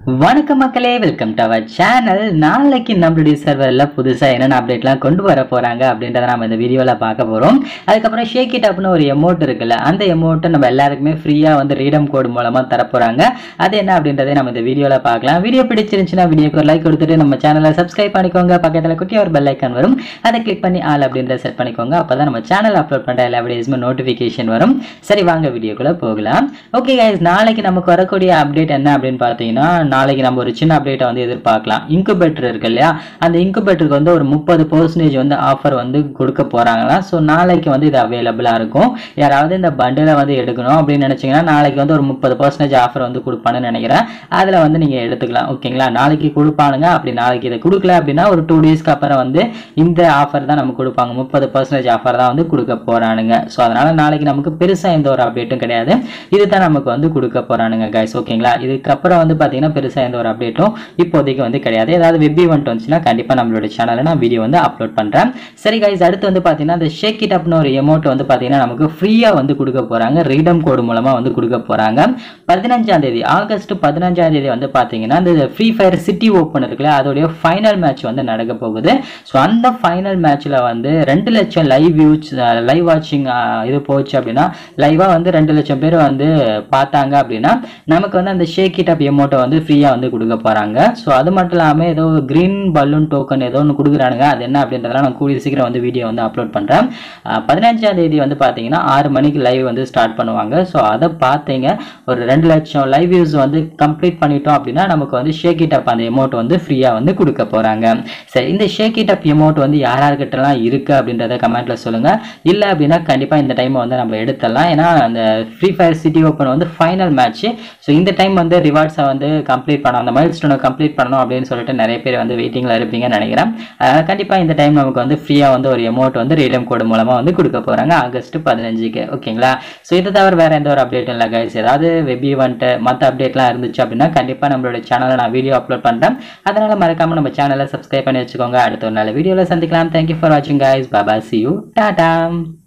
வணக்கம் மக்களே welcome to our channel நாளைக்கு நம்மளுடைய சர்வரில் புதுசாக என்னென்ன அப்டேட்லாம் கொண்டு வர போகிறாங்க அப்படின்றத நம்ம இந்த வீடியோவில் பார்க்க போகிறோம் அதுக்கப்புறம் ஷேக் இட் அப்னு ஒரு எமௌண்ட் இருக்குல்ல அந்த எமௌண்ட்டை நம்ம எல்லாருக்குமே ஃப்ரீயாக வந்து ரீடம் கோடு மூலமாக தரப்போகிறாங்க அது என்ன அப்படின்றதை நம்ம இந்த வீடியோவில் பார்க்கலாம் வீடியோ பிடிச்சிருந்துச்சுன்னா வீடியோக்கு ஒரு லைக் கொடுத்துட்டு நம்ம சேனலை சப்ஸ்கிரைப் பண்ணிக்கோங்க பக்கத்தில் குட்டி ஒரு பெல் ஐக்கான் வரும் அதை கிளிக் பண்ணி ஆல் அப்படின்றத செட் பண்ணிக்கோங்க அப்போ தான் நம்ம சேனல் அப்லோட் பண்ணுற எல்லா வீடியோஸுமே நோட்டிஃபிகேஷன் வரும் சரி வாங்க வீடியோக்குள்ளே போகலாம் ஓகே கைஸ் நாளைக்கு நமக்கு வரக்கூடிய அப்டேட் என்ன அப்படின்னு பார்த்தீங்கன்னா நாளைக்கு நம்ம ஒரு சின்ன அப்டேட்டை வந்து எதிர்பார்க்கலாம் இன்குபேட்டர் இருக்கு இல்லையா அந்த இன்குபேட்டருக்கு வந்து ஒரு முப்பது பர்சன்டேஜ் வந்து ஆஃபர் வந்து கொடுக்க போகிறாங்களாம் ஸோ நாளைக்கு வந்து இது அவைலபிளாக இருக்கும் யாராவது இந்த பண்டிலை வந்து எடுக்கணும் அப்படின்னு நினச்சிங்கன்னா நாளைக்கு வந்து ஒரு முப்பது பர்சன்டேஜ் ஆஃபர் வந்து கொடுப்பான்னு நினைக்கிறேன் அதில் வந்து நீங்கள் எடுத்துக்கலாம் ஓகேங்களா நாளைக்கு கொடுப்பானுங்க அப்படி நாளைக்கு இதை கொடுக்கல அப்படின்னா ஒரு டூ டேஸ்க்கு அப்புறம் வந்து இந்த ஆஃபர் தான் நமக்கு கொடுப்பாங்க முப்பது பர்சன்டேஜ் ஆஃபர் தான் வந்து கொடுக்க போகிறானுங்க ஸோ அதனால் நாளைக்கு நமக்கு பெருசாக எந்த ஒரு அப்டேட்டும் கிடையாது இதுதான் நமக்கு வந்து கொடுக்க போகிறானுங்க கைஸ் ஓகேங்களா இதுக்கப்புறம் வந்து பார்த்தீங்கன்னா பெருசாக எந்த ஒரு அப்டேட்டும் இப்போதைக்கு வந்து கிடையாது ஏதாவது வெப் ஈவெண்ட் வந்துச்சுன்னா கண்டிப்பாக நம்மளோட சேனலில் நான் வீடியோ வந்து அப்லோட் பண்ணுறேன் சரி கைஸ் அடுத்து வந்து பார்த்தீங்கன்னா அந்த ஷேக் இட் அப்னு ஒரு எமௌண்ட் வந்து பார்த்தீங்கன்னா நமக்கு ஃப்ரீயாக வந்து கொடுக்க போகிறாங்க ரீடம் கோடு மூலமாக வந்து கொடுக்க போகிறாங்க பதினஞ்சாம் தேதி ஆகஸ்ட் பதினஞ்சாம் தேதி வந்து பார்த்தீங்கன்னா இந்த ஃப்ரீ ஃபயர் சிட்டி ஓப்பன் இருக்குல்ல அதோடைய ஃபைனல் மேட்ச் வந்து நடக்க போகுது ஸோ அந்த ஃபைனல் மேட்ச்சில் வந்து ரெண்டு லட்சம் லைவ் வியூஸ் லைவ் வாட்சிங் இது போச்சு அப்படின்னா லைவாக வந்து ரெண்டு லட்சம் பேர் வந்து பார்த்தாங்க அப்படின்னா நமக்கு வந்து அந்த ஷேக் இட் அப் எமௌண்ட்டை வந்து ஃப்ரீயாக வந்து கொடுக்க போகிறாங்க ஸோ அது மட்டும் இல்லாமல் ஏதோ க்ரீன் பலூன் டோக்கன் ஏதோ ஒன்று கொடுக்குறானுங்க அது என்ன அப்படின்றதெல்லாம் நான் கூடிய சீக்கிரம் வந்து வீடியோ வந்து அப்லோட் பண்ணுறேன் பதினஞ்சாம் தேதி வந்து பார்த்தீங்கன்னா ஆறு மணிக்கு லைவ் வந்து ஸ்டார்ட் பண்ணுவாங்க ஸோ அதை பார்த்தீங்க ஒரு ரெண்டு லட்சம் லைவ் வியூஸ் வந்து கம்ப்ளீட் பண்ணிட்டோம் அப்படின்னா நமக்கு வந்து ஷேக் இட் அப் அந்த அமௌண்ட் வந்து ஃப்ரீயாக வந்து கொடுக்க போகிறாங்க சரி இந்த ஷேக் இட் அப் அமௌண்ட் வந்து யார் யார்கிட்டலாம் இருக்குது அப்படின்றத கமெண்ட்ல சொல்லுங்கள் இல்லை அப்படின்னா கண்டிப்பாக இந்த டைம் வந்து நம்ம எடுத்துடலாம் ஏன்னா அந்த ஃப்ரீ ஃபயர் சிட்டி ஓப்பன் வந்து ஃபைனல் மேட்ச் ஸோ இந்த டைம் வந்து ரிவார்ட்ஸை வந்து கம்ப்ளீட் பண்ணணும் அந்த மைல் ஸ்டோனை கம்ப்ளீட் பண்ணணும் அப்படின்னு சொல்லிட்டு நிறைய பேர் வந்து வெயிட்டிங்கில் இருப்பீங்கன்னு நினைக்கிறேன் அதனால் கண்டிப்பாக இந்த டைம் நமக்கு வந்து ஃப்ரீயாக வந்து ஒரு அமௌண்ட் வந்து ரீடம் கோடு மூலமாக வந்து கொடுக்க போகிறாங்க ஆகஸ்ட் பதினஞ்சுக்கு ஓகேங்களா ஸோ இதை தவிர வேறு எந்த ஒரு அப்டேட்டும் இல்லை கைஸ் ஏதாவது வெப் ஈவெண்ட்டு மற்ற அப்டேட்லாம் இருந்துச்சு அப்படின்னா கண்டிப்பாக நம்மளோட சேனலில் நான் வீடியோ அப்லோட் பண்ணுறேன் அதனால் மறக்காமல் நம்ம சேனலை சப்ஸ்கிரைப் பண்ணி வச்சுக்கோங்க அடுத்த ஒரு நல்ல வீடியோவில் சந்திக்கலாம் தேங்க்யூ ஃபார் வாட்சிங் கைஸ் பாபா சி யூ டாடா